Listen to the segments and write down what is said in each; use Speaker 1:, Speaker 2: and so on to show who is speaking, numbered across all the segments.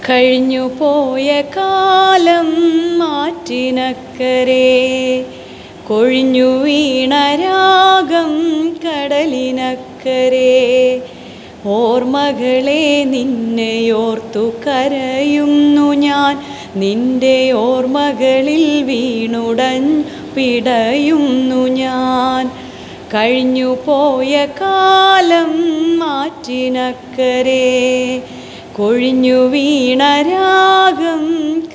Speaker 1: കഴിഞ്ഞു പോയ കാലം മാറ്റിനക്കരെ കൊഴിഞ്ഞു വീണ രാഗം കടലിനക്കരെ ഓർമ്മകളെ നിന്നെയോർത്തു കരയുന്നു ഞാൻ നിന്റെ ഓർമ്മകളിൽ വീണുടൻ പിടയുന്നു ഞാൻ കഴിഞ്ഞു പോയ കാലം മാറ്റിനക്കരെ കൊഴിഞ്ഞു വീണ രാഗം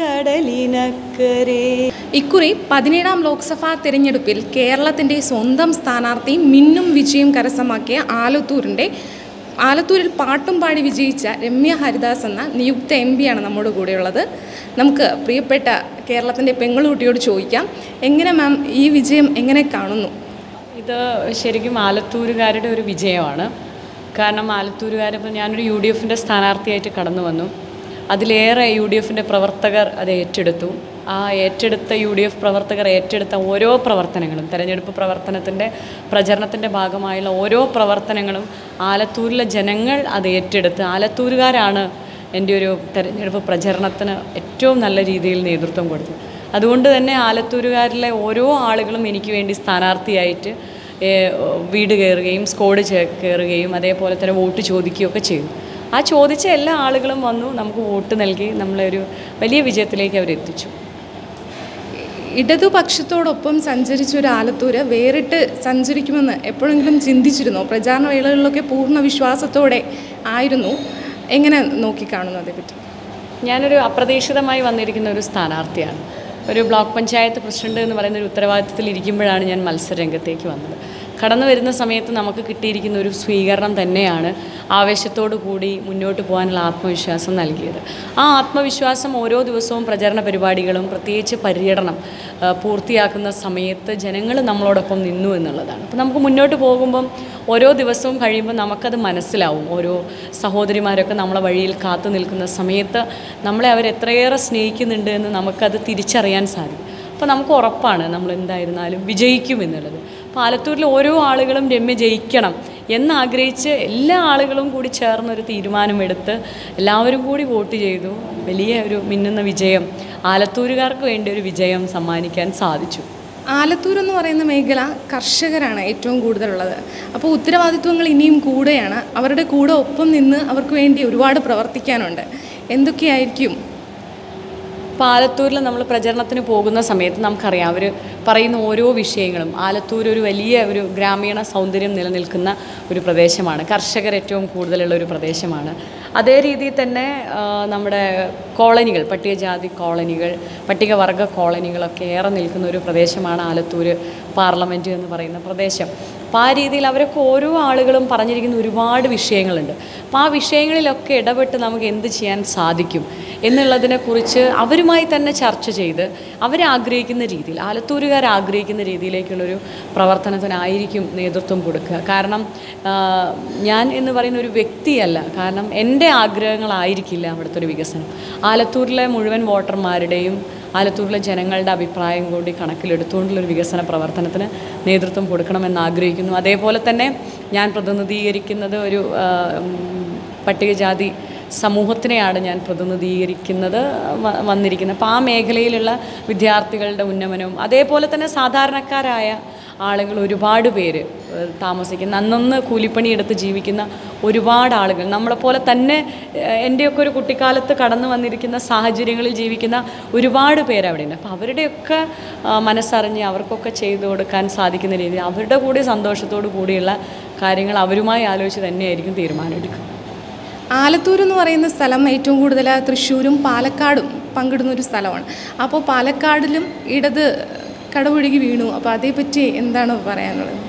Speaker 1: കടലിനക്കരെ
Speaker 2: ഇക്കുറി പതിനേഴാം ലോക്സഭാ തിരഞ്ഞെടുപ്പിൽ കേരളത്തിൻ്റെ സ്വന്തം സ്ഥാനാർത്ഥി മിന്നും വിജയം കരസ്ഥമാക്കിയ ആലത്തൂരിൻ്റെ ആലത്തൂരിൽ പാട്ടും പാടി വിജയിച്ച രമ്യ ഹരിദാസ് എന്ന നിയുക്ത എം പിയാണ് നമ്മുടെ കൂടെയുള്ളത് നമുക്ക് പ്രിയപ്പെട്ട കേരളത്തിൻ്റെ പെങ്ങളുകുട്ടിയോട് ചോദിക്കാം എങ്ങനെ മാം ഈ വിജയം എങ്ങനെ കാണുന്നു
Speaker 1: ഇത് ശരിക്കും ആലത്തൂരുകാരുടെ ഒരു വിജയമാണ് കാരണം ആലത്തൂരുകാരിപ്പോൾ ഞാനൊരു യു ഡി എഫിൻ്റെ സ്ഥാനാർത്ഥിയായിട്ട് കടന്നു വന്നു അതിലേറെ യു ഡി എഫിൻ്റെ പ്രവർത്തകർ അത് ഏറ്റെടുത്തു ആ ഏറ്റെടുത്ത യു ഡി എഫ് പ്രവർത്തകർ ഏറ്റെടുത്ത ഓരോ പ്രവർത്തനങ്ങളും തെരഞ്ഞെടുപ്പ് പ്രവർത്തനത്തിൻ്റെ പ്രചരണത്തിൻ്റെ ഭാഗമായുള്ള ഓരോ പ്രവർത്തനങ്ങളും ആലത്തൂരിലെ ജനങ്ങൾ അത് ഏറ്റെടുത്ത് ആലത്തൂരുകാരാണ് എൻ്റെ ഒരു തെരഞ്ഞെടുപ്പ് പ്രചരണത്തിന് ഏറ്റവും നല്ല രീതിയിൽ നേതൃത്വം കൊടുത്തത് അതുകൊണ്ട് തന്നെ ആലത്തൂരുകാരിലെ ഓരോ ആളുകളും എനിക്ക് വേണ്ടി സ്ഥാനാർത്ഥിയായിട്ട് ഏഹ്, വീട് കയറുകയും സ്കോഡ് ചേ- കയറുകയും അതേപോലെ തന്നെ വോട്ട് ചോദിക്കുകയൊക്കെ ചെയ്തു ആ ചോദിച്ച എല്ലാ ആളുകളും വന്നു നമുക്ക് വോട്ട് നൽകി നമ്മളെ ഒരു വലിയ വിജയത്തിലേക്ക് അവരെത്തിച്ചു
Speaker 2: ഇടതുപക്ഷത്തോടൊപ്പം സഞ്ചരിച്ച ഒരു ആലത്തൂര് വേറിട്ട് സഞ്ചരിക്കുമെന്ന് എപ്പോഴെങ്കിലും ചിന്തിച്ചിരുന്നോ പ്രചാരണ വേളകളിലൊക്കെ പൂർണ്ണ വിശ്വാസത്തോടെ ആയിരുന്നു എങ്ങനെ നോക്കിക്കാണുന്നു അതേപ്പറ്റി
Speaker 1: ഞാനൊരു അപ്രതീക്ഷിതമായി വന്നിരിക്കുന്ന ഒരു സ്ഥാനാർത്ഥിയാണ് ഒരു ബ്ലോക്ക് പഞ്ചായത്ത് പ്രസിഡന്റ് എന്ന് പറയുന്ന ഒരു ഉത്തരവാദിത്തത്തിൽ ഇരിക്കുമ്പോഴാണ് ഞാൻ മത്സരരംഗത്തേക്ക് വന്നത് കടന്നു വരുന്ന സമയത്ത് നമുക്ക് കിട്ടിയിരിക്കുന്ന ഒരു സ്വീകരണം തന്നെയാണ് ആവേശത്തോടു കൂടി മുന്നോട്ട് പോകാനുള്ള ആത്മവിശ്വാസം നൽകിയത് ആ ആത്മവിശ്വാസം ഓരോ ദിവസവും പ്രചരണ പരിപാടികളും പ്രത്യേകിച്ച് പര്യടനം ആ, പൂർത്തിയാക്കുന്ന സമയത്ത് ജനങ്ങൾ നമ്മളോടൊപ്പം നിന്നു എന്നുള്ളതാണ് അപ്പോൾ നമുക്ക് മുന്നോട്ട് പോകുമ്പം ഓരോ ദിവസവും കഴിയുമ്പോൾ നമുക്കത് മനസ്സിലാവും ഓരോ സഹോദരിമാരൊക്കെ നമ്മളെ വഴിയിൽ കാത്തു നിൽക്കുന്ന സമയത്ത് നമ്മളെ അവർ എത്രയേറെ സ്നേഹിക്കുന്നുണ്ട് എന്ന് നമുക്കത് തിരിച്ചറിയാൻ സാധിക്കും അപ്പോൾ നമുക്ക് ഉറപ്പാണ് നമ്മൾ എന്തായിരുന്നാലും വിജയിക്കും എന്നുള്ളത് അപ്പോൾ ആലത്തൂരിൽ ഓരോ ആളുകളും രമ്യ ജയിക്കണം എന്നാഗ്രഹിച്ച് എല്ലാ ആളുകളും കൂടി ചേർന്നൊരു തീരുമാനമെടുത്ത് എല്ലാവരും കൂടി വോട്ട് ചെയ്തു വലിയ ഒരു മിന്നുന്ന വിജയം ആലത്തൂരുകാർക്ക് വേണ്ടി ഒരു വിജയം സമ്മാനിക്കാൻ സാധിച്ചു
Speaker 2: ആലത്തൂർ എന്ന് പറയുന്ന മേഖല കർഷകരാണ് ഏറ്റവും കൂടുതലുള്ളത് അപ്പോൾ ഉത്തരവാദിത്വങ്ങൾ ഇനിയും കൂടെയാണ് അവരുടെ കൂടെ ഒപ്പം നിന്ന് അവർക്ക് വേണ്ടി ഒരുപാട് പ്രവർത്തിക്കാനുണ്ട് എന്തൊക്കെയായിരിക്കും
Speaker 1: ഇപ്പോൾ ആലത്തൂരിൽ നമ്മൾ പ്രചരണത്തിന് പോകുന്ന സമയത്ത് നമുക്കറിയാം അവർ പറയുന്ന ഓരോ വിഷയങ്ങളും ആലത്തൂർ ഒരു വലിയ ഒരു ഗ്രാമീണ സൗന്ദര്യം നിലനിൽക്കുന്ന ഒരു പ്രദേശമാണ് കർഷകർ ഏറ്റവും കൂടുതലുള്ള ഒരു പ്രദേശമാണ് അതേ രീതിയിൽ തന്നെ ആ, നമ്മുടെ കോളനികൾ പട്ടികജാതി കോളനികൾ പട്ടികവർഗ കോളനികളൊക്കെ ഏറെ നിൽക്കുന്ന ഒരു പ്രദേശമാണ് ആലത്തൂർ പാർലമെൻറ്റ് എന്ന് പറയുന്ന പ്രദേശം അപ്പോൾ ആ രീതിയിൽ അവരൊക്കെ ഓരോ ആളുകളും പറഞ്ഞിരിക്കുന്ന ഒരുപാട് വിഷയങ്ങളുണ്ട് അപ്പോൾ ആ വിഷയങ്ങളിലൊക്കെ ഇടപെട്ട് നമുക്ക് എന്ത് ചെയ്യാൻ സാധിക്കും എന്നുള്ളതിനെക്കുറിച്ച് അവരുമായി തന്നെ ചർച്ച ചെയ്ത് അവരാഗ്രഹിക്കുന്ന രീതിയിൽ ആലത്തൂരുകാർ ആഗ്രഹിക്കുന്ന രീതിയിലേക്കുള്ളൊരു പ്രവർത്തനത്തിനായിരിക്കും നേതൃത്വം കൊടുക്കുക കാരണം ആ, ഞാൻ എന്ന് പറയുന്ന ഒരു വ്യക്തിയല്ല കാരണം എൻ്റെ ആഗ്രഹങ്ങളായിരിക്കില്ല അവിടുത്തെ ഒരു വികസനം ആലത്തൂരിലെ മുഴുവൻ വോട്ടർമാരുടെയും ആലത്തൂരിലെ ജനങ്ങളുടെ അഭിപ്രായം കൂടി കണക്കിലെടുത്തുകൊണ്ടുള്ളൊരു വികസന പ്രവർത്തനത്തിന് നേതൃത്വം കൊടുക്കണമെന്ന് ആഗ്രഹിക്കുന്നു അതേപോലെ തന്നെ ഞാൻ പ്രതിനിധീകരിക്കുന്നത് ഒരു ആ, ഉം, പട്ടികജാതി സമൂഹത്തിനെയാണ് ഞാൻ പ്രതിനിധീകരിക്കുന്നത് വ- വന്നിരിക്കുന്നത് അപ്പോൾ ആ മേഖലയിലുള്ള വിദ്യാർത്ഥികളുടെ ഉന്നമനവും അതേപോലെ തന്നെ സാധാരണക്കാരായ ആളുകൾ ഒരുപാട് പേര് ഏഹ്, താമസിക്കുന്ന അന്നൊന്ന് കൂലിപ്പണി എടുത്ത് ജീവിക്കുന്ന ഒരുപാട് ആളുകൾ നമ്മളെപ്പോലെ തന്നെ ഏഹ്, എൻ്റെയൊക്കെ ഒരു കുട്ടിക്കാലത്ത് കടന്നു വന്നിരിക്കുന്ന സാഹചര്യങ്ങളിൽ ജീവിക്കുന്ന ഒരുപാട് പേര് അവിടെയുണ്ട് അപ്പോൾ അവരുടെയൊക്കെ ആ, മനസ്സറിഞ്ഞ് അവർക്കൊക്കെ ചെയ്തു കൊടുക്കാൻ സാധിക്കുന്ന രീതിയിൽ അവരുടെ കൂടി സന്തോഷത്തോടു കൂടിയുള്ള കാര്യങ്ങൾ അവരുമായി ആലോചിച്ച് തന്നെയായിരിക്കും തീരുമാനമെടുക്കുക
Speaker 2: ആലത്തൂർ എന്ന് പറയുന്ന സ്ഥലം ഏറ്റവും കൂടുതൽ തൃശ്ശൂരും പാലക്കാടും പങ്കിടുന്ന ഒരു സ്ഥലമാണ് അപ്പോൾ പാലക്കാടിലും ഇടത് കടപുഴുകി വീണു അപ്പോൾ അതേപ്പറ്റി എന്താണ് പറയാനുള്ളത്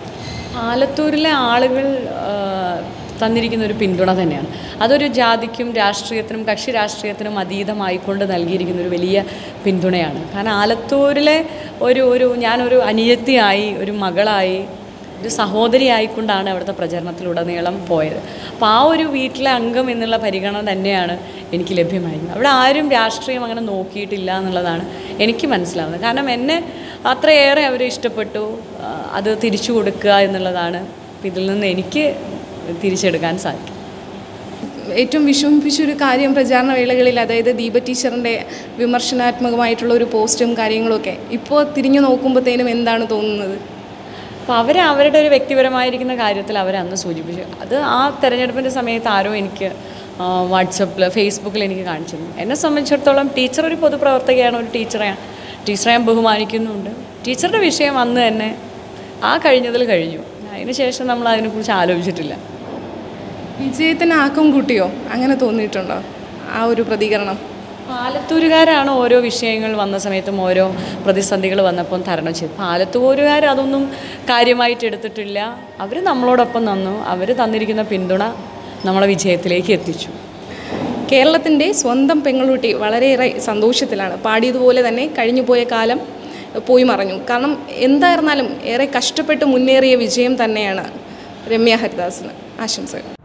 Speaker 1: ആലത്തൂരിലെ ആളുകൾ ആ, തന്നിരിക്കുന്ന ഒരു പിന്തുണ തന്നെയാണ് അതൊരു ജാതിക്കും രാഷ്ട്രീയത്തിനും കക്ഷി രാഷ്ട്രീയത്തിനും അതീതമായിക്കൊണ്ട് നൽകിയിരിക്കുന്ന ഒരു വലിയ പിന്തുണയാണ് കാരണം ആലത്തൂരിലെ ഒരു ഒരു ഞാനൊരു അനിയത്തിയായി ഒരു മകളായി ഒരു സഹോദരിയായിക്കൊണ്ടാണ് അവിടുത്തെ പ്രചരണത്തിലുടനീളം പോയത് അപ്പോൾ ആ ഒരു വീട്ടിലെ അംഗം എന്നുള്ള പരിഗണന തന്നെയാണ് എനിക്ക് ലഭ്യമായിരുന്നത് അവിടെ ആരും രാഷ്ട്രീയം അങ്ങനെ നോക്കിയിട്ടില്ല എന്നുള്ളതാണ് എനിക്ക് മനസ്സിലാവുന്നത് കാരണം എന്നെ അത്രയേറെ അവർ ഇഷ്ടപ്പെട്ടു ആ, അത് തിരിച്ചു കൊടുക്കുക എന്നുള്ളതാണ് ഇതിൽ നിന്ന് എനിക്ക് തിരിച്ചെടുക്കാൻ സാധിക്കും
Speaker 2: ഏറ്റവും വിഷമിപ്പിച്ച ഒരു കാര്യം പ്രചാരണ വേളകളിൽ അതായത് ദീപ ടീച്ചറിൻ്റെ വിമർശനാത്മകമായിട്ടുള്ള ഒരു പോസ്റ്റും കാര്യങ്ങളൊക്കെ ഇപ്പോൾ തിരിഞ്ഞു നോക്കുമ്പോഴത്തേനും എന്താണ് തോന്നുന്നത്
Speaker 1: അപ്പോൾ അവർ അവരുടെ ഒരു വ്യക്തിപരമായിരിക്കുന്ന കാര്യത്തിൽ അവർ അന്ന് സൂചിപ്പിച്ചു അത് ആ തെരഞ്ഞെടുപ്പിൻ്റെ സമയത്ത് ആരോ എനിക്ക് വാട്സപ്പിൽ ഫേസ്ബുക്കിൽ എനിക്ക് കാണിച്ചിരുന്നു എന്നെ സംബന്ധിച്ചിടത്തോളം ടീച്ചർ ഒരു പൊതുപ്രവർത്തകയാണ് ഒരു ടീച്ചറെ ടീച്ചറെ ഞാൻ ബഹുമാനിക്കുന്നുണ്ട് ടീച്ചറുടെ വിഷയം അന്ന് തന്നെ ആ കഴിഞ്ഞതിൽ കഴിഞ്ഞു അതിനുശേഷം നമ്മൾ അതിനെക്കുറിച്ച് ആലോചിച്ചിട്ടില്ല
Speaker 2: വിജയത്തിന് ആക്കം കൂട്ടിയോ അങ്ങനെ തോന്നിയിട്ടുണ്ടോ ആ ഒരു പ്രതികരണം
Speaker 1: ആലത്തൂരുകാരാണ് ഓരോ വിഷയങ്ങൾ വന്ന സമയത്തും ഓരോ പ്രതിസന്ധികൾ വന്നപ്പോൾ തരണം ചെയ്തു ആലത്തൂരുകാർ അതൊന്നും കാര്യമായിട്ട് എടുത്തിട്ടില്ല അവർ നമ്മളോടൊപ്പം നിന്നു അവർ തന്നിരിക്കുന്ന പിന്തുണ നമ്മളെ വിജയത്തിലേക്ക് എത്തിച്ചു
Speaker 2: കേരളത്തിൻ്റെ സ്വന്തം പെങ്ങളുട്ടി വളരെയേറെ സന്തോഷത്തിലാണ് പാടിയതുപോലെ തന്നെ കഴിഞ്ഞു പോയ കാലം പോയി മറഞ്ഞു കാരണം എന്തായിരുന്നാലും ഏറെ കഷ്ടപ്പെട്ട് മുന്നേറിയ വിജയം തന്നെയാണ് രമ്യ ഹരിദാസിന് ആശംസകൾ